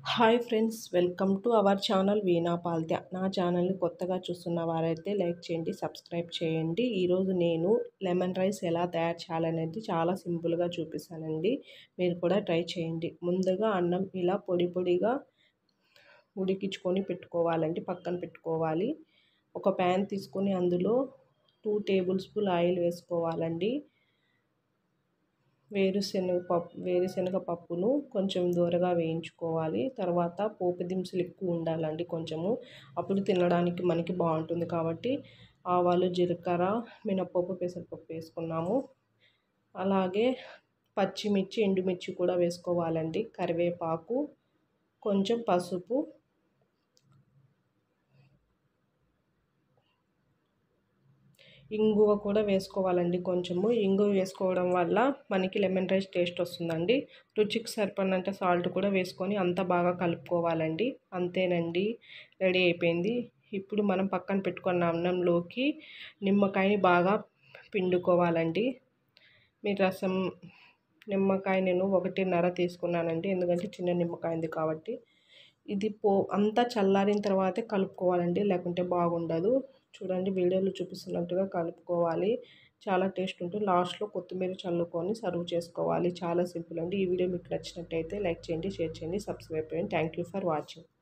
hi friends welcome to our channel Veena Paltya నా ఛానల్ని కొత్తగా చూస్తున్న వారైతే లైక్ చేయండి సబ్స్క్రైబ్ చేయండి ఈరోజు నేను లెమన్ రైస్ ఎలా తయారు చేయాలనేది చాలా సింపుల్గా చూపిస్తానండి మీరు కూడా ట్రై చేయండి ముందుగా అన్నం ఇలా పొడి పొడిగా ఉడికించుకొని పెట్టుకోవాలండి పక్కన పెట్టుకోవాలి ఒక ప్యాన్ తీసుకొని అందులో టూ టేబుల్ స్పూన్ ఆయిల్ వేసుకోవాలండి వేరుశనగ పప్పు వేరుశనగ పప్పును కొంచెం దూరగా వేయించుకోవాలి తర్వాత పోపు దినుసులు ఎక్కువ ఉండాలండి కొంచెము అప్పుడు తినడానికి మనకి బాగుంటుంది కాబట్టి ఆవాలు జీలకర్ర మినపప్పు పెసరపప్పు వేసుకున్నాము అలాగే పచ్చిమిర్చి ఎండుమిర్చి కూడా వేసుకోవాలండి కరివేపాకు కొంచెం పసుపు ఇంగువ కూడా వేసుకోవాలండి కొంచెము ఇంగువ వేసుకోవడం వల్ల మనకి లెమన్ రైస్ టేస్ట్ వస్తుందండి రుచికి సరిపడినంత సాల్ట్ కూడా వేసుకొని అంతా బాగా కలుపుకోవాలండి అంతేనండి రెడీ అయిపోయింది ఇప్పుడు మనం పక్కన పెట్టుకున్న అన్నంలోకి నిమ్మకాయని బాగా పిండుకోవాలండి మీ రసం నిమ్మకాయ నేను ఒకటిన్నర తీసుకున్నానండి ఎందుకంటే చిన్న నిమ్మకాయ ఉంది కాబట్టి ఇది పో అంతా చల్లారిన తర్వాతే కలుపుకోవాలండి లేకుంటే బాగుండదు చూడండి వీడియోలో చూపిస్తున్నట్టుగా కలుపుకోవాలి చాలా టేస్ట్ ఉంటుంది లాస్ట్లో కొత్తిమీర చల్లుకొని సర్వ్ చేసుకోవాలి చాలా సింపుల్ అండి ఈ వీడియో మీకు నచ్చినట్టయితే లైక్ చేయండి షేర్ చేయండి సబ్స్క్రైబ్ చేయండి థ్యాంక్ యూ ఫర్ వాచింగ్